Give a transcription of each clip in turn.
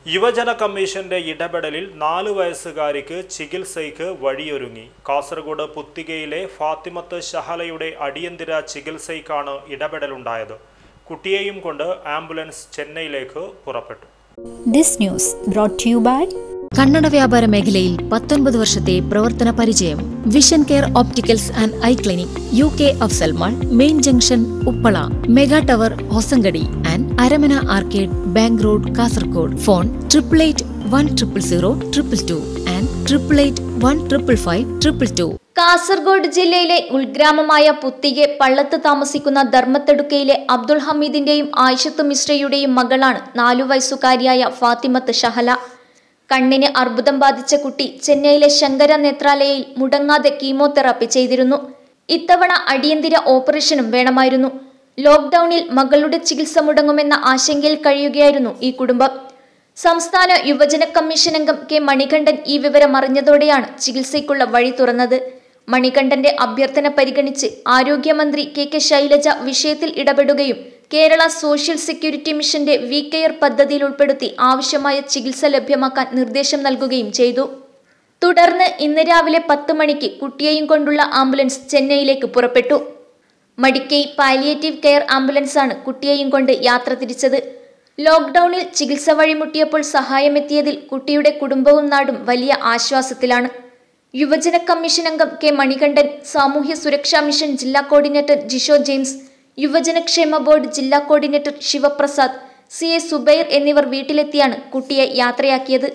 യുവജന കമ്മീഷന്റെ ഇടപെടലിൽ നാലു വയസ്സുകാരിക്ക് ചികിത്സയ്ക്ക് വഴിയൊരുങ്ങി കാസർഗോഡ് പുത്തികയിലെ ഫാത്തിമത്ത് ഷഹലയുടെ അടിയന്തര ചികിത്സയ്ക്കാണ് ഇടപെടലുണ്ടായത് കുട്ടിയെയും കൊണ്ട് ആംബുലൻസ് ചെന്നൈയിലേക്ക് പുറപ്പെട്ടു This news brought to you by കണ്ണട വ്യാപാര മേഖലയിൽ പത്തൊൻപത് വർഷത്തെ പ്രവർത്തന പരിചയം vision care opticals and eye clinic U K അഫ്സൽമാൾ main junction Uppala mega tower Hosangadi and Aramana arcade bank road Kasaragod phone triple eight one triple zero triple two and triple eight one triple five triple two Kasaragod ജില്ലയിലെ ഉൾഗ്രാമമായ പുത്തികെ പള്ളത്ത് താമസിക്കുന്ന ധർമ്മത്തെടുക്കയിലെ അബ്ദുൾ ഹമീദിന്റെയും ആയിഷത്ത് മിശ്രയുടെയും മകളാണ് നാലു വയസ്സുകാരിയായ ഫാത്തിമത്ത് ഷഹല കണ്ണിന് അർബുദം ബാധിച്ച കുട്ടി ചെന്നൈയിലെ ശങ്കര നേത്രാലയയിൽ മുടങ്ങാതെ കീമോതെറാപ്പി ചെയ്തിരുന്നു ഇത്തവണ അടിയന്തര ഓപ്പറേഷനും വേണമായിരുന്നു ലോക്ക്ഡൌണിൽ മകളുടെ ചികിത്സ മുടങ്ങുമെന്ന ആശങ്കയിൽ കഴിയുകയായിരുന്നു ഈ കുടുംബം സംസ്ഥാന യുവജന കമ്മീഷൻ അംഗം കെ മണികണ്ഠൻ ഈ വിവരം അറിഞ്ഞതോടെയാണ് ചികിത്സയ്ക്കുള്ള വഴി തുറന്നത് മണികണ്ഠന്റെ അഭ്യർത്ഥന പരിഗണിച്ച് ആരോഗ്യമന്ത്രി കെ കെ ശൈലജ വിഷയത്തിൽ ഇടപെടുകയും കേരള സോഷ്യൽ സെക്യൂരിറ്റി മിഷന്റെ വി കെയർ പദ്ധതിയിൽ ഉൾപ്പെടുത്തി ആവശ്യമായ ചികിത്സ ലഭ്യമാക്കാൻ നിർദ്ദേശം നൽകുകയും ചെയ്തു തുടർന്ന് ഇന്ന് രാവിലെ പത്ത് മണിക്ക് കുട്ടിയെയും കൊണ്ടുള്ള ആംബുലൻസ് ചെന്നൈയിലേക്ക് പുറപ്പെട്ടു മടിക്കൈ പാലിയേറ്റീവ് കെയർ ആംബുലൻസാണ് കുട്ടിയെയും കൊണ്ട് യാത്ര തിരിച്ചത് ലോക്ക്ഡൌണിൽ ചികിത്സ വഴിമുട്ടിയപ്പോൾ സഹായമെത്തിയതിൽ കുട്ടിയുടെ കുടുംബവും നാടും വലിയ ആശ്വാസത്തിലാണ് യുവജന കമ്മീഷൻ അംഗം കെ മണികണ്ഠൻ സാമൂഹ്യ സുരക്ഷാ മിഷൻ ജില്ലാ കോർഡിനേറ്റർ ജിഷോ ജെയിംസ് യുവജനക്ഷേമ ബോർഡ് ജില്ലാ coordinator Sivaprasad C A Zubair എന്നിവർ വീട്ടിലെത്തിയാണ് കുട്ടിയെ യാത്രയാക്കിയത്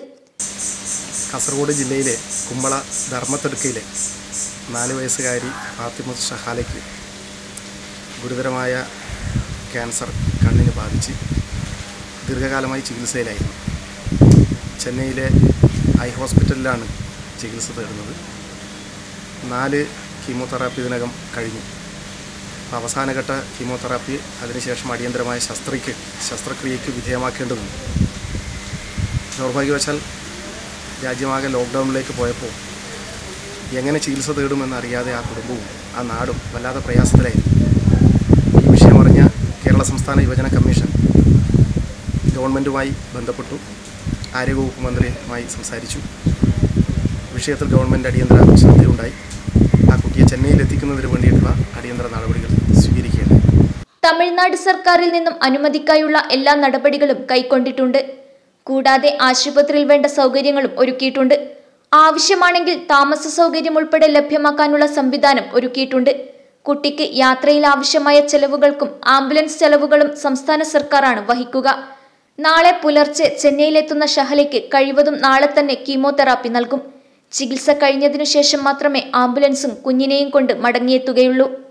കാസർഗോഡ് ജില്ലയിലെ കുമ്പള ധർമ്മത്തെടുക്കയിലെ നാല് വയസ്സുകാരി ഫാത്തിമത്ത് ഷഹാലയ്ക്ക് ഗുരുതരമായ ക്യാൻസർ കണ്ണിന് ബാധിച്ച് ദീർഘകാലമായി ചികിത്സയിലായിരുന്നു ചെന്നൈയിലെ ഐ ഹോസ്പിറ്റലിലാണ് ചികിത്സ തേടുന്നത് നാല് കീമോതെറാപ്പി ഇതിനകം കഴിഞ്ഞു അപ്പോൾ അവസാനഘട്ട കീമോതെറാപ്പി അതിനുശേഷം അടിയന്തരമായ ശസ്ത്രയ്ക്ക് ശസ്ത്രക്രിയയ്ക്ക് വിധേയമാക്കേണ്ടതുണ്ട് ദൗർഭാഗ്യവശാൽ രാജ്യമാകെ ലോക്ക്ഡൗണിലേക്ക് പോയപ്പോൾ എങ്ങനെ ചികിത്സ തേടുമെന്ന് അറിയാതെ ആ കുടുംബവും ആ നാടും വല്ലാതെ പ്രയാസത്തിലായിരുന്നു ഈ വിഷയം അറിഞ്ഞ കേരള സംസ്ഥാന യുവജന കമ്മീഷൻ ഗവൺമെൻറ്റുമായി ബന്ധപ്പെട്ടു ആരോഗ്യവകുപ്പ് മന്ത്രിയുമായി സംസാരിച്ചു വിഷയത്തിൽ ഗവൺമെൻറ് അടിയന്തര ശ്രദ്ധയുണ്ടായി ആ കുട്ടിയെ ചെന്നൈയിൽ എത്തിക്കുന്നതിന് വേണ്ടിയിട്ടുള്ള അടിയന്തര നടപടികൾ സ്വീകരിക്കുകയാണ് തമിഴ്നാട് സർക്കാരിൽ നിന്നും അനുമതിക്കായുള്ള എല്ലാ നടപടികളും കൈക്കൊണ്ടിട്ടുണ്ട് കൂടാതെ ആശുപത്രിയിൽ വേണ്ട സൗകര്യങ്ങളും ഒരുക്കിയിട്ടുണ്ട് ആവശ്യമാണെങ്കിൽ താമസ സൗകര്യം ഉൾപ്പെടെ ലഭ്യമാക്കാനുള്ള സംവിധാനം ഒരുക്കിയിട്ടുണ്ട് കുട്ടിക്ക് യാത്രയിൽ ആവശ്യമായ ചെലവുകൾക്കും ആംബുലൻസ് ചെലവുകളും സംസ്ഥാന സർക്കാരാണ് വഹിക്കുക നാളെ പുലർച്ചെ ചെന്നൈയിലെത്തുന്ന ഷഹലയ്ക്ക് കഴിവതും നാളെ തന്നെ കീമോതെറാപ്പി നൽകും ചികിത്സ കഴിഞ്ഞതിനു ശേഷം മാത്രമേ ആംബുലൻസും കുഞ്ഞിനെയും കൊണ്ട് മടങ്ങിയെത്തുകയുള്ളൂ